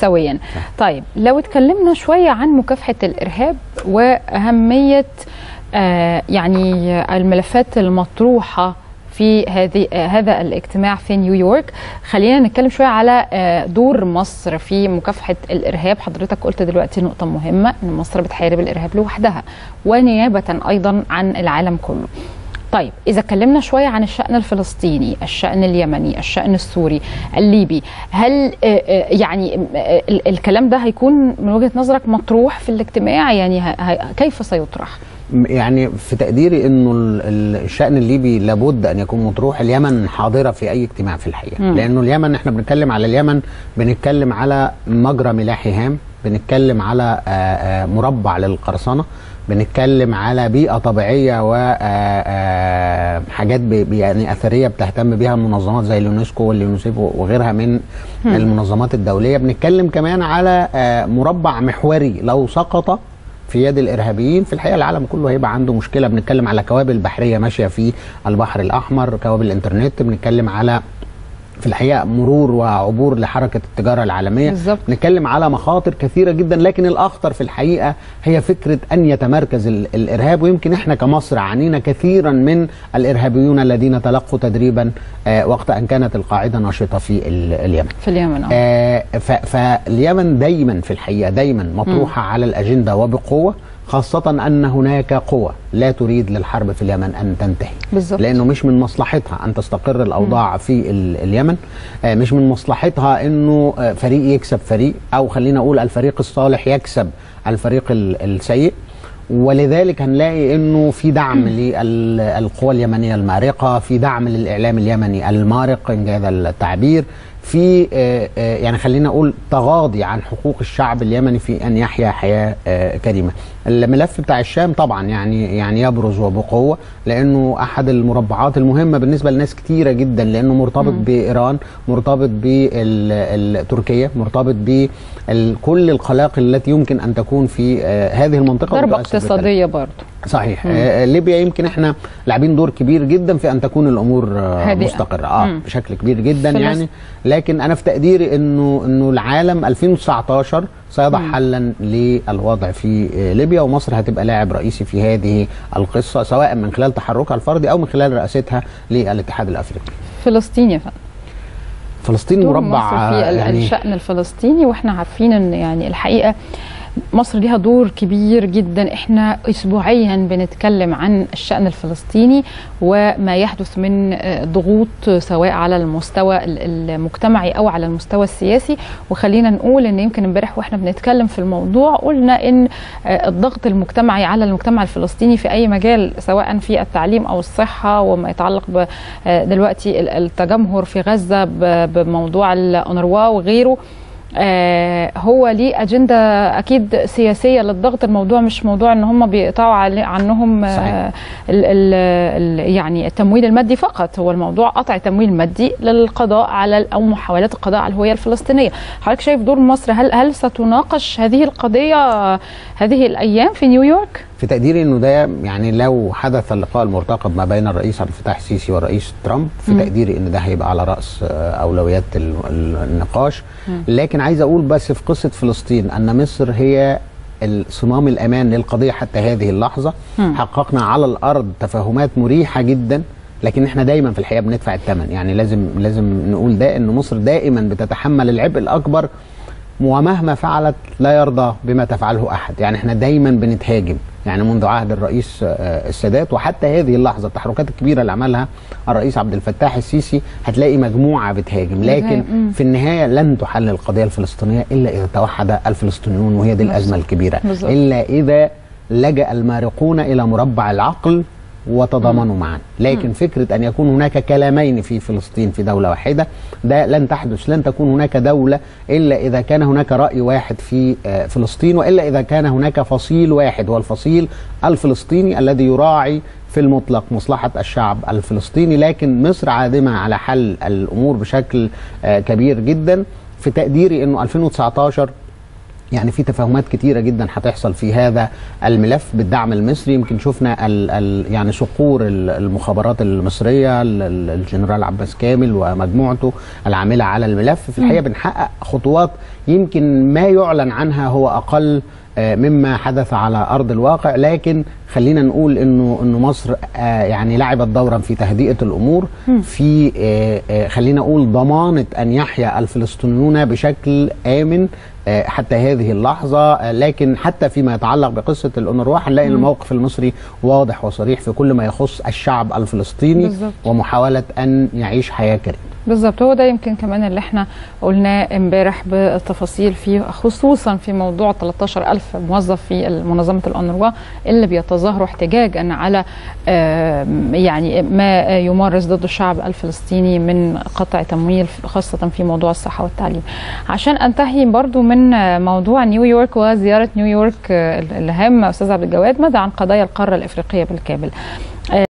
سويا طيب لو اتكلمنا شويه عن مكافحه الارهاب واهميه آه يعني الملفات المطروحه في هذه آه هذا الاجتماع في نيويورك خلينا نتكلم شويه على آه دور مصر في مكافحه الارهاب حضرتك قلت دلوقتي نقطه مهمه ان مصر بتحارب الارهاب لوحدها ونيابه ايضا عن العالم كله طيب إذا اتكلمنا شوية عن الشأن الفلسطيني الشأن اليمني الشأن السوري الليبي هل يعني الكلام ده هيكون من وجهة نظرك مطروح في الاجتماع يعني كيف سيطرح؟ يعني في تقديري انه الشان الليبي لابد ان يكون مطروح اليمن حاضره في اي اجتماع في الحقيقه م. لانه اليمن احنا بنتكلم على اليمن بنتكلم على مجرى ملاحي هام بنتكلم على مربع للقرصنه بنتكلم على بيئه طبيعيه وحاجات يعني اثريه بتهتم بها المنظمات زي اليونسكو واليونسيف وغيرها من م. المنظمات الدوليه بنتكلم كمان على مربع محوري لو سقط في يد الارهابيين في الحقيقه العالم كله هيبقى عنده مشكله بنتكلم على كوابل بحريه ماشيه في البحر الاحمر كوابل الانترنت بنتكلم على في الحقيقه مرور وعبور لحركه التجاره العالميه بالزبط. نتكلم على مخاطر كثيره جدا لكن الاخطر في الحقيقه هي فكره ان يتمركز الارهاب ويمكن احنا كمصر عانينا كثيرا من الارهابيون الذين تلقوا تدريبا آه وقت ان كانت القاعده ناشطه في اليمن في اليمن آه فاليمن دايما في الحقيقه دايما مطروحه م. على الاجنده وبقوه خاصة أن هناك قوى لا تريد للحرب في اليمن أن تنتهي بالزبط. لأنه مش من مصلحتها أن تستقر الأوضاع م. في اليمن مش من مصلحتها أنه فريق يكسب فريق أو خلينا أقول الفريق الصالح يكسب الفريق السيء ولذلك هنلاقي انه في دعم للقوى اليمنيه المارقه، في دعم للاعلام اليمني المارق ان هذا التعبير، في يعني خلينا اقول تغاضي عن حقوق الشعب اليمني في ان يحيا حياه كريمه. الملف بتاع الشام طبعا يعني يعني يبرز وبقوه لانه احد المربعات المهمه بالنسبه لناس كتيره جدا لانه مرتبط م. بايران، مرتبط بتركيا، مرتبط بكل القلاقل التي يمكن ان تكون في هذه المنطقه ضربه اقتصاديه برضه. صحيح آه ليبيا يمكن احنا لاعبين دور كبير جدا في ان تكون الامور آه مستقره اه مم. بشكل كبير جدا يعني لكن انا في تقديري انه انه العالم 2019 سيضع مم. حلا للوضع في ليبيا ومصر هتبقى لاعب رئيسي في هذه القصه سواء من خلال تحركها الفردي او من خلال رئاستها للاتحاد الافريقي. فلسطين يا فندم. فلسطين مربع مصر في يعني الشأن الفلسطيني واحنا عارفين ان يعني الحقيقه مصر ليها دور كبير جدا احنا اسبوعيا بنتكلم عن الشان الفلسطيني وما يحدث من ضغوط سواء على المستوى المجتمعي او على المستوى السياسي وخلينا نقول ان يمكن امبارح واحنا بنتكلم في الموضوع قلنا ان الضغط المجتمعي على المجتمع الفلسطيني في اي مجال سواء في التعليم او الصحه وما يتعلق دلوقتي التجمهر في غزه بموضوع الانروا وغيره آه هو ليه اجنده اكيد سياسيه للضغط الموضوع مش موضوع ان هم بيقطعوا عنهم آه ال ال ال يعني التمويل المادي فقط هو الموضوع قطع تمويل مادي للقضاء على او محاولات القضاء على الهويه الفلسطينيه حضرتك شايف دور مصر هل هل ستناقش هذه القضيه هذه الايام في نيويورك في تقديري انه ده يعني لو حدث اللقاء المرتقب ما بين الرئيس عبد الفتاح السيسي والرئيس ترامب في م. تقديري ان ده هيبقى على راس اولويات النقاش م. لكن عايز اقول بس في قصه فلسطين ان مصر هي صمام الامان للقضيه حتى هذه اللحظه م. حققنا على الارض تفاهمات مريحه جدا لكن احنا دايما في الحقيقه بندفع الثمن يعني لازم لازم نقول ده ان مصر دائما بتتحمل العبء الاكبر ومهما فعلت لا يرضى بما تفعله احد يعني احنا دايما بنتهاجم يعني منذ عهد الرئيس السادات وحتى هذه اللحظه التحركات الكبيره اللي عملها الرئيس عبد الفتاح السيسي هتلاقي مجموعه بتهاجم لكن في النهايه لن تحل القضيه الفلسطينيه الا اذا توحد الفلسطينيون وهي دي الازمه الكبيره الا اذا لجا المارقون الى مربع العقل وتضامنوا معا لكن فكرة أن يكون هناك كلامين في فلسطين في دولة واحدة ده لن تحدث لن تكون هناك دولة إلا إذا كان هناك رأي واحد في فلسطين وإلا إذا كان هناك فصيل واحد هو الفصيل الفلسطيني الذي يراعي في المطلق مصلحة الشعب الفلسطيني لكن مصر عادمة على حل الأمور بشكل كبير جدا في تقديري أنه 2019 يعني في تفاهمات كتيرة جدا هتحصل في هذا الملف بالدعم المصري يمكن شفنا ال ال يعني صقور المخابرات المصرية الجنرال عباس كامل ومجموعته العاملة على الملف في الحقيقة بنحقق خطوات يمكن ما يعلن عنها هو أقل مما حدث على ارض الواقع لكن خلينا نقول انه انه مصر يعني لعبت دورا في تهدئه الامور في خلينا نقول ضمانه ان يحيا الفلسطينيون بشكل امن حتى هذه اللحظة لكن حتى فيما يتعلق بقصة الأونروا هنلاقي الموقف المصري واضح وصريح في كل ما يخص الشعب الفلسطيني بالزبط. ومحاولة أن يعيش حياة كريمة بالظبط هو ده يمكن كمان اللي احنا قلناه امبارح بالتفاصيل فيه خصوصا في موضوع 13000 موظف في منظمه الأونروا اللي بيتظاهروا احتجاجا على يعني ما يمارس ضد الشعب الفلسطيني من قطع تمويل خاصه في موضوع الصحه والتعليم عشان انتهي برضو من موضوع نيويورك وزياره نيويورك الهامه استاذ عبد الجواد ماذا عن قضايا القاره الافريقيه بالكامل